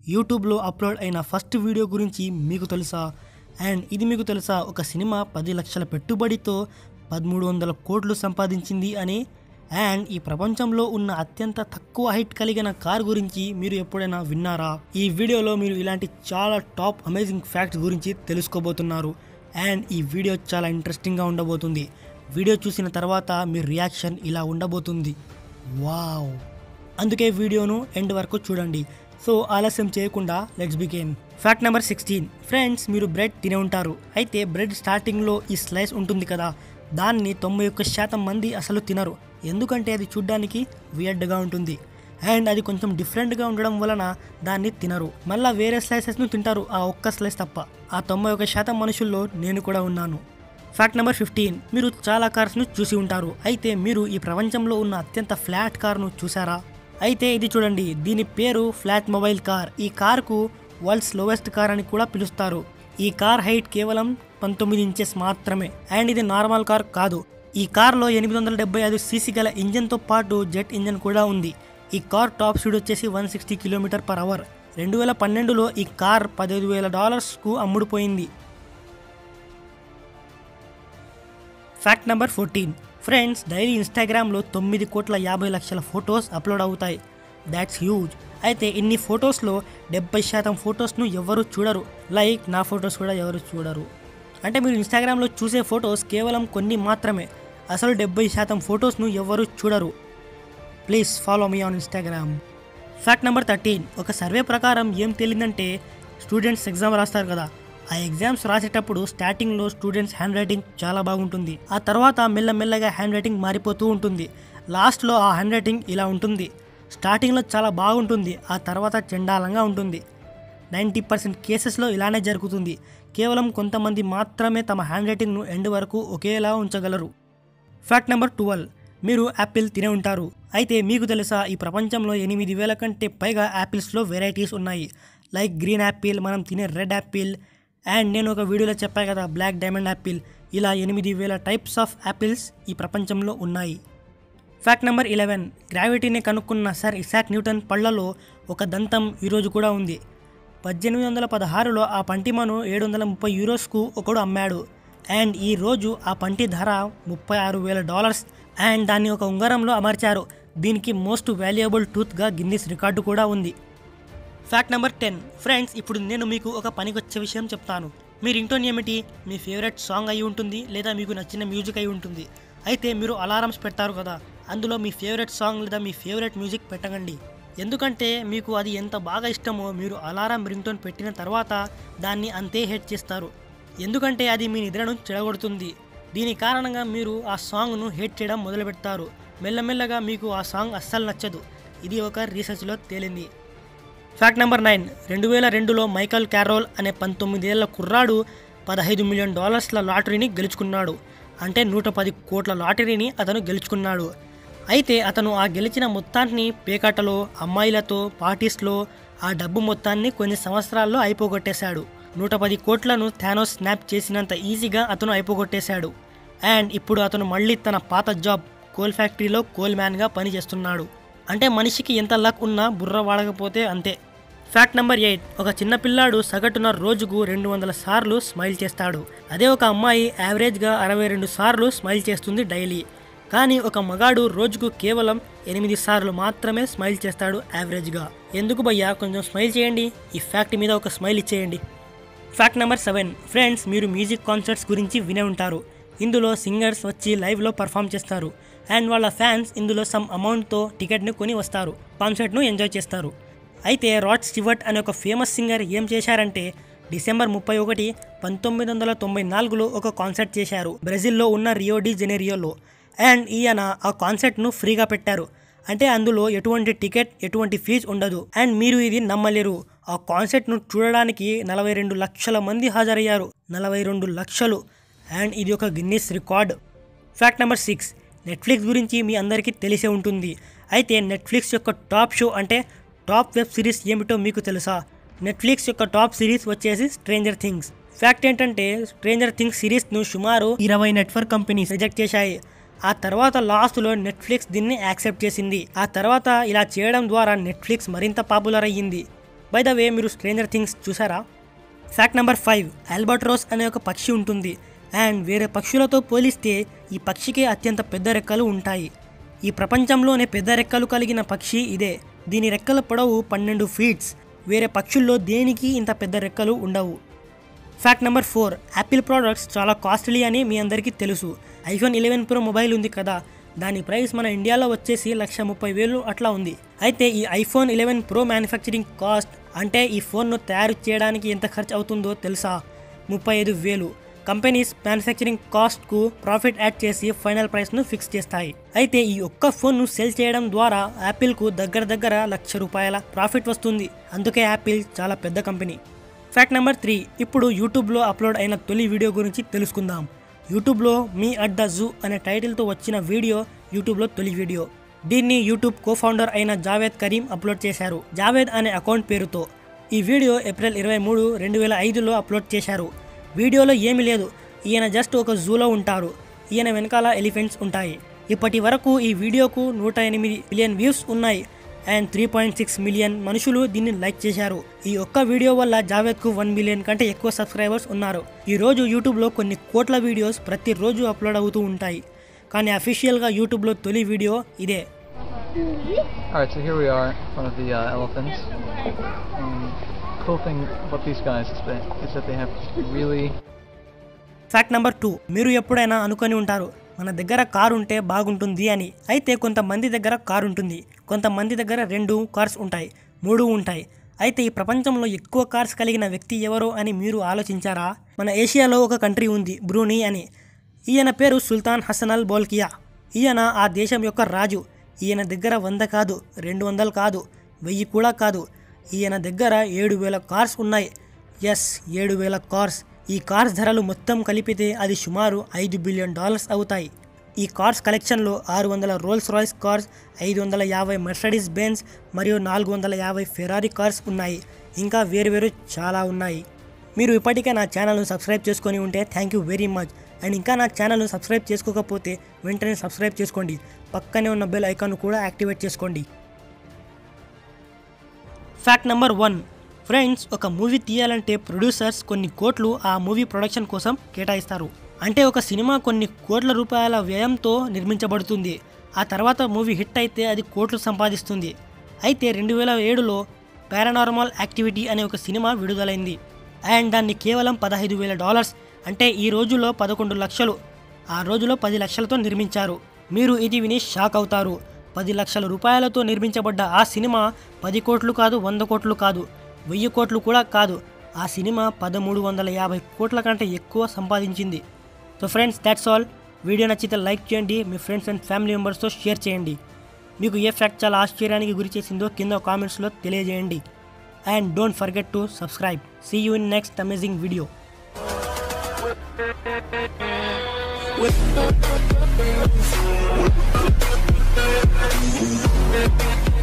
యూట్యూబ్లో అప్లోడ్ అయిన first video గురించి మీకు తెలుసా అండ్ ఇది మీకు తెలుసా ఒక సినిమా పది లక్షల పెట్టుబడితో పదమూడు వందల కోట్లు సంపాదించింది అని అండ్ ఈ ప్రపంచంలో ఉన్న అత్యంత తక్కువ హైట్ కలిగిన కార్ గురించి మీరు ఎప్పుడైనా విన్నారా ఈ వీడియోలో మీరు ఇలాంటి చాలా టాప్ అమేజింగ్ ఫ్యాక్ట్స్ గురించి తెలుసుకోబోతున్నారు అండ్ ఈ వీడియో చాలా ఇంట్రెస్టింగ్గా ఉండబోతుంది వీడియో చూసిన తర్వాత మీ రియాక్షన్ ఇలా ఉండబోతుంది వావ్ అందుకే వీడియోను ఎండ్ వరకు చూడండి సో ఆలస్యం చేయకుండా let's begin fact number sixteen friends మీరు బ్రెడ్ తినే ఉంటారు అయితే బ్రెడ్ స్టార్టింగ్లో ఈ స్లైస్ ఉంటుంది కదా దాన్ని తొంభై ఒక్క శాతం మంది అసలు తినరు ఎందుకంటే అది చూడ్డానికి వియర్డ్గా ఉంటుంది అండ్ అది కొంచెం డిఫరెంట్గా ఉండడం వలన దాన్ని తినరు మళ్ళీ వేరే స్లైసెస్ను తింటారు ఆ ఒక్క స్లైస్ తప్ప ఆ తొంభై ఒక్క శాతం మనుషుల్లో నేను కూడా ఉన్నాను ఫ్యాక్ట్ నెంబర్ ఫిఫ్టీన్ మీరు చాలా కార్స్ను చూసి ఉంటారు అయితే మీరు ఈ ప్రపంచంలో ఉన్న అత్యంత ఫ్లాట్ కార్ను చూసారా అయితే ఇది చూడండి దీని పేరు ఫ్లాట్ మొబైల్ కార్ ఈ కార్కు వరల్డ్ స్లోవెస్ట్ కార్ అని కూడా పిలుస్తారు ఈ కార్ హైట్ కేవలం పంతొమ్మిది ఇంచెస్ మాత్రమే అండ్ ఇది నార్మల్ కార్ కాదు ఈ కార్లో ఎనిమిది వందల డెబ్బై ఐదు సీసీ గల ఇంజన్తో పాటు జెట్ ఇంజన్ కూడా ఉంది ఈ కార్ టాప్ స్పీడ్ వచ్చేసి one sixty kilometre per hour రెండు వేల పన్నెండులో ఈ కార్ పదిహేను వేల డాలర్స్కు అమ్ముడుపోయింది fact number fourteen friends daily ఇన్స్టాగ్రామ్లో తొమ్మిది కోట్ల యాభై లక్షల ఫొటోస్ అప్లోడ్ అవుతాయి దాట్స్ హ్యూజ్ అయితే ఇన్ని ఫొటోస్లో డెబ్బై శాతం ఫొటోస్ను ఎవరు చూడరు లైక్ నా ఫొటోస్ కూడా ఎవరు చూడరు అంటే మీరు ఇన్స్టాగ్రామ్లో చూసే ఫొటోస్ కేవలం కొన్ని మాత్రమే అసలు డెబ్బై శాతం ఫొటోస్ను ఎవరు చూడరు please follow me on Instagram fact number thirteen ఒక సర్వే ప్రకారం ఏం తెలియదంటే స్టూడెంట్స్ ఎగ్జామ్ రాస్తారు కదా ఆ ఎగ్జామ్స్ రాసేటప్పుడు స్టార్టింగ్లో స్టూడెంట్స్ హ్యాండ్ రైటింగ్ చాలా బాగుంటుంది ఆ తర్వాత మెల్లమెల్లగా హ్యాండ్ రైటింగ్ మారిపోతూ ఉంటుంది లాస్ట్లో ఆ హ్యాండ్ రైటింగ్ ఇలా ఉంటుంది స్టార్టింగ్లో చాలా బాగుంటుంది ఆ తర్వాత చండాలంగా ఉంటుంది నైంటీ పర్సెంట్ కేసెస్లో ఇలానే జరుగుతుంది కేవలం కొంతమంది మాత్రమే తమ హ్యాండ్ రైటింగ్ను ఎండ్ వరకు ఒకేలా ఉంచగలరు ఫ్యాక్ట్ నెంబర్ ట్వెల్వ్ మీరు యాపిల్ తినే ఉంటారు అయితే మీకు తెలుసా ఈ ప్రపంచంలో ఎనిమిది వేల కంటే పైగా యాపిల్స్లో వెరైటీస్ ఉన్నాయి లైక్ గ్రీన్ యాపిల్ మనం తినే రెడ్ యాపిల్ అండ్ నేను ఒక వీడియోలో చెప్పాను కదా బ్లాక్ డైమండ్ యాపిల్ ఇలా ఎనిమిది వేల టైప్స్ ఆఫ్ యాపిల్స్ ఈ ప్రపంచంలో ఉన్నాయి ఫ్యాక్ట్ నెంబర్ ఇలెవెన్ గ్రావిటీని కనుక్కున్న సర్ ఇసాక్ న్యూటన్ పళ్లలో ఒక దంతం ఈరోజు కూడా ఉంది పద్దెనిమిది వందల పదహారులో ఆ పంటిమను ఏడు వందల ముప్పై యూరోస్కు ఒకడు అమ్మాడు అండ్ ఈ రోజు ఆ పంటి ధర ముప్పై ఆరు వేల డాలర్స్ అండ్ దాన్ని ఒక ఉంగరంలో అమర్చారు దీనికి మోస్ట్ వాల్యుయబుల్ టూత్గా గిన్నిస్ రికార్డు కూడా ఉంది ఫ్యాక్ట్ నెంబర్ టెన్ ఫ్రెండ్స్ ఇప్పుడు నేను మీకు ఒక పనికొచ్చే విషయం చెప్తాను మీ రింగ్టోన్ ఏమిటి మీ ఫేవరెట్ సాంగ్ అయి ఉంటుంది లేదా మీకు నచ్చిన మ్యూజిక్ అయి ఉంటుంది అయితే మీరు అలారమ్స్ పెడతారు కదా అందులో మీ ఫేవరెట్ సాంగ్ లేదా మీ ఫేవరెట్ మ్యూజిక్ పెట్టకండి ఎందుకంటే మీకు అది ఎంత బాగా ఇష్టమో మీరు అలారం రింగ్టోన్ పెట్టిన తర్వాత దాన్ని అంతే హెడ్ చేస్తారు ఎందుకంటే అది మీ నిద్రను చెడగొడుతుంది దీని కారణంగా మీరు ఆ సాంగ్ను హెడ్ చేయడం మొదలు పెడతారు మెల్లమెల్లగా మీకు ఆ సాంగ్ అస్సలు నచ్చదు ఇది ఒక రీసెర్చ్లో తేలింది ఫ్యాక్ట్ నెంబర్ నైన్ రెండు వేల రెండులో మైకల్ క్యారోల్ అనే పంతొమ్మిదేళ్ల కుర్రాడు పదహైదు మిలియన్ డాలర్స్ల లాటరీని గెలుచుకున్నాడు అంటే నూట పది కోట్ల లాటరీని అతను గెలుచుకున్నాడు అయితే అతను ఆ గెలిచిన మొత్తాన్ని పేకాటలో అమ్మాయిలతో పార్టీస్లో ఆ డబ్బు మొత్తాన్ని కొన్ని సంవత్సరాల్లో అయిపోగొట్టేశాడు నూట పది కోట్లను థానోస్ స్నాప్ చేసినంత ఈజీగా అతను అయిపోగొట్టేశాడు అండ్ ఇప్పుడు అతను మళ్ళీ తన పాత జాబ్ కోల్ ఫ్యాక్టరీలో కోల్ మ్యాన్గా పనిచేస్తున్నాడు అంటే మనిషికి ఎంత లక్ ఉన్నా బుర్ర వాడకపోతే అంతే ఫ్యాక్ట్ నెంబర్ ఎయిట్ ఒక చిన్న పిల్లాడు సగటున రోజుకు రెండు వందల సార్లు స్మైల్ చేస్తాడు అదే ఒక అమ్మాయి యావరేజ్గా అరవై రెండు సార్లు స్మైల్ చేస్తుంది డైలీ కానీ ఒక మగాడు రోజుకు కేవలం ఎనిమిది సార్లు మాత్రమే స్మైల్ చేస్తాడు యావరేజ్గా ఎందుకు భయ్యా కొంచెం స్మైల్ చేయండి ఈ ఫ్యాక్ట్ మీద ఒక స్మైల్ ఇచ్చేయండి ఫ్యాక్ట్ నెంబర్ సెవెన్ ఫ్రెండ్స్ మీరు మ్యూజిక్ కాన్సర్ట్స్ గురించి వినే ఉంటారు ఇందులో సింగర్స్ వచ్చి లైవ్లో పర్ఫామ్ చేస్తారు అండ్ వాళ్ళ ఫ్యాన్స్ ఇందులో సమ్ అమౌంట్తో టికెట్ను కొని వస్తారు కాన్సర్ట్ను ఎంజాయ్ చేస్తారు అయితే రాడ్ స్టివర్ట్ అనే ఒక ఫేమస్ సింగర్ ఏం చేశారంటే డిసెంబర్ ముప్పై ఒకటి పంతొమ్మిది వందల తొంభై నాలుగులో ఒక కాన్సర్ట్ చేశారు బ్రెజిల్లో ఉన్న రియో డి జెనేరియోలో అండ్ ఈయన ఆ కాన్సర్ట్ను ఫ్రీగా పెట్టారు అంటే అందులో ఎటువంటి టికెట్ ఎటువంటి ఫీజు ఉండదు అండ్ మీరు ఇది నమ్మలేరు ఆ కాన్సర్ట్ను చూడడానికి నలభై రెండు లక్షల మంది హాజరయ్యారు నలభై రెండు లక్షలు అండ్ ఇది ఒక Guinness record fact number six Netflix గురించి మీ అందరికీ తెలిసే ఉంటుంది అయితే నెట్ఫ్లిక్స్ యొక్క టాప్ షో అంటే టాప్ వెబ్ సిరీస్ ఏమిటో మీకు తెలుసా నెట్ఫ్లిక్స్ యొక్క టాప్ సిరీస్ వచ్చేసి స్ట్రేంజర్ థింగ్స్ ఫ్యాక్ట్ ఏంటంటే స్ట్రేంజర్ థింగ్స్ సిరీస్ను సుమారు ఇరవై నెట్వర్క్ కంపెనీస్ రిజెక్ట్ చేశాయి ఆ తర్వాత లాస్ట్లో నెట్ఫ్లిక్స్ దీన్ని యాక్సెప్ట్ చేసింది ఆ తర్వాత ఇలా చేయడం ద్వారా నెట్ఫ్లిక్స్ మరింత పాపులర్ అయ్యింది బై ద వే మీరు స్ట్రేంజర్ థింగ్స్ చూసారా ఫ్యాక్ట్ నెంబర్ ఫైవ్ ఆల్బర్ట్రోస్ అనే ఒక పక్షి ఉంటుంది అండ్ వేరే పక్షులతో పోలిస్తే ఈ పక్షికి అత్యంత పెద్ద రెక్కలు ఉంటాయి ఈ ప్రపంచంలోనే పెద్ద రెక్కలు కలిగిన పక్షి ఇదే దీని రెక్కల పొడవు పన్నెండు ఫీట్స్ వేరే పక్షుల్లో దేనికి ఇంత పెద్ద రెక్కలు ఉండవు fact number four Apple products చాలా కాస్ట్లీ అని మీ అందరికీ తెలుసు ఐఫోన్ ఇలెవెన్ ప్రో మొబైల్ ఉంది కదా దాని ప్రైస్ మన ఇండియాలో వచ్చేసి లక్ష ముప్పై వేలు అట్లా ఉంది అయితే ఈ iPhone eleven Pro manufacturing cost అంటే ఈ ఫోన్ను తయారు చేయడానికి ఎంత ఖర్చు అవుతుందో తెలుసా ముప్పై ఐదు వేలు కంపెనీస్ మ్యానుఫ్యాక్చరింగ్ కాస్ట్కు ప్రాఫిట్ యాడ్ చేసి ఫైనల్ ప్రైస్ను ఫిక్స్ చేస్తాయి అయితే ఈ ఒక్క ఫోన్ను సెల్ చేయడం ద్వారా యాపిల్కు దగ్గర దగ్గర లక్ష రూపాయల ప్రాఫిట్ వస్తుంది అందుకే యాపిల్ చాలా పెద్ద కంపెనీ ఫ్యాక్ట్ నెంబర్ త్రీ ఇప్పుడు యూట్యూబ్లో అప్లోడ్ అయిన తొలి వీడియో గురించి తెలుసుకుందాం యూట్యూబ్లో మీ అట్ ద జూ అనే టైటిల్తో వచ్చిన వీడియో యూట్యూబ్లో తొలి వీడియో దీన్ని యూట్యూబ్ కో ఫౌండర్ అయిన జావేద్ కరీం అప్లోడ్ చేశారు జావేద్ అనే అకౌంట్ పేరుతో ఈ వీడియో ఏప్రిల్ ఇరవై మూడు రెండు వేల ఐదులో అప్లోడ్ చేశారు వీడియోలో ఏమీ లేదు ఈయన జస్ట్ ఒక జూలో ఉంటారు ఈయన వెనకాల ఎలిఫెంట్స్ ఉంటాయి ఇప్పటి వరకు ఈ వీడియోకు నూట ఎనిమిది మిలియన్ వ్యూస్ ఉన్నాయి and three point six million మనుషులు దీన్ని లైక్ చేశారు ఈ ఒక్క వీడియో వల్ల జావేద్కు వన్ మిలియన్ కంటే ఎక్కువ సబ్స్క్రైబర్స్ ఉన్నారు ఈ రోజు యూట్యూబ్లో కొన్ని కోట్ల వీడియోస్ ప్రతిరోజు అప్లోడ్ అవుతూ ఉంటాయి కానీ అఫీషియల్గా యూట్యూబ్లో తొలి వీడియో ఇదే Alright, so here we are in front of the uh, elephants. Um, cool thing about these guys is that, is that they have really fact number two మీరు ఎప్పుడైనా అనుకొని ఉంటారు మన దగ్గర కారు ఉంటే బాగుంటుంది అని అయితే కొంతమంది దగ్గర కారు ఉంటుంది కొంతమంది దగ్గర రెండు కార్స్ ఉంటాయి మూడు ఉంటాయి అయితే ఈ ప్రపంచంలో ఎక్కువ కార్స్ కలిగిన వ్యక్తి ఎవరో అని మీరు ఆలోచించారా మన ఏషియాలో ఒక కంట్రీ ఉంది బ్రూనీ అని ఈయన పేరు సుల్తాన్ హసన్ అల్ బోల్కియా ఈయన ఆ దేశం యొక్క రాజు ఈయన దగ్గర వంద కాదు రెండు వందలు కాదు వెయ్యి కూడా కాదు ఈయన దగ్గర ఏడు వేల కార్స్ ఉన్నాయి ఎస్ ఏడు వేల కార్స్ ఈ కార్స్ ధరలు మొత్తం కలిపితే అది సుమారు ఐదు బిలియన్ డాలర్స్ అవుతాయి ఈ కార్స్ కలెక్షన్లో ఆరు వందల రోల్స్ రాయ్స్ కార్స్ ఐదు వందల యాభై మెర్సడీస్ బెన్స్ మరియు నాలుగు వందల యాభై ఫెరారీ కార్స్ ఉన్నాయి ఇంకా వేరువేరు చాలా ఉన్నాయి మీరు ఇప్పటికే నా ఛానల్ను సబ్స్క్రైబ్ చేసుకొని ఉంటే thank you very much and ఇంకా నా ఛానల్ను సబ్స్క్రైబ్ చేసుకోకపోతే వెంటనే సబ్స్క్రైబ్ చేసుకోండి పక్కనే ఉన్న బెల్ ఐకాన్ కూడా యాక్టివేట్ చేసుకోండి ఫ్యాక్ట్ నెంబర్ వన్ ఫ్రెండ్స్ ఒక మూవీ తీయాలంటే ప్రొడ్యూసర్స్ కొన్ని కోట్లు ఆ మూవీ ప్రొడక్షన్ కోసం కేటాయిస్తారు అంటే ఒక సినిమా కొన్ని కోట్ల రూపాయల వ్యయంతో నిర్మించబడుతుంది ఆ తర్వాత మూవీ హిట్ అయితే అది కోట్లు సంపాదిస్తుంది అయితే రెండు వేల ఏడులో పారానార్మల్ యాక్టివిటీ అనే ఒక సినిమా విడుదలైంది అండ్ దాన్ని కేవలం పదహైదు వేల డాలర్స్ అంటే ఈ రోజులో పదకొండు లక్షలు ఆ రోజులో పది లక్షలతో నిర్మించారు మీరు ఇది విని షాక్ అవుతారు పది లక్షల రూపాయలతో నిర్మించబడ్డ ఆ సినిమా పది కోట్లు కాదు వంద కోట్లు కాదు వెయ్యి కోట్లు కూడా కాదు ఆ సినిమా పదమూడు వందల యాభై కోట్ల కంటే ఎక్కువ సంపాదించింది so friends that's all video నచ్చితే లైక్ చేయండి మీ ఫ్రెండ్స్ అండ్ ఫ్యామిలీ మెంబర్స్తో షేర్ చేయండి మీకు ఏ ఫ్యాక్ట్ చాలా ఆశ్చర్యానికి గురి చేసిందో కింద కామెంట్స్లో తెలియజేయండి and don't forget to subscribe see you in next amazing video With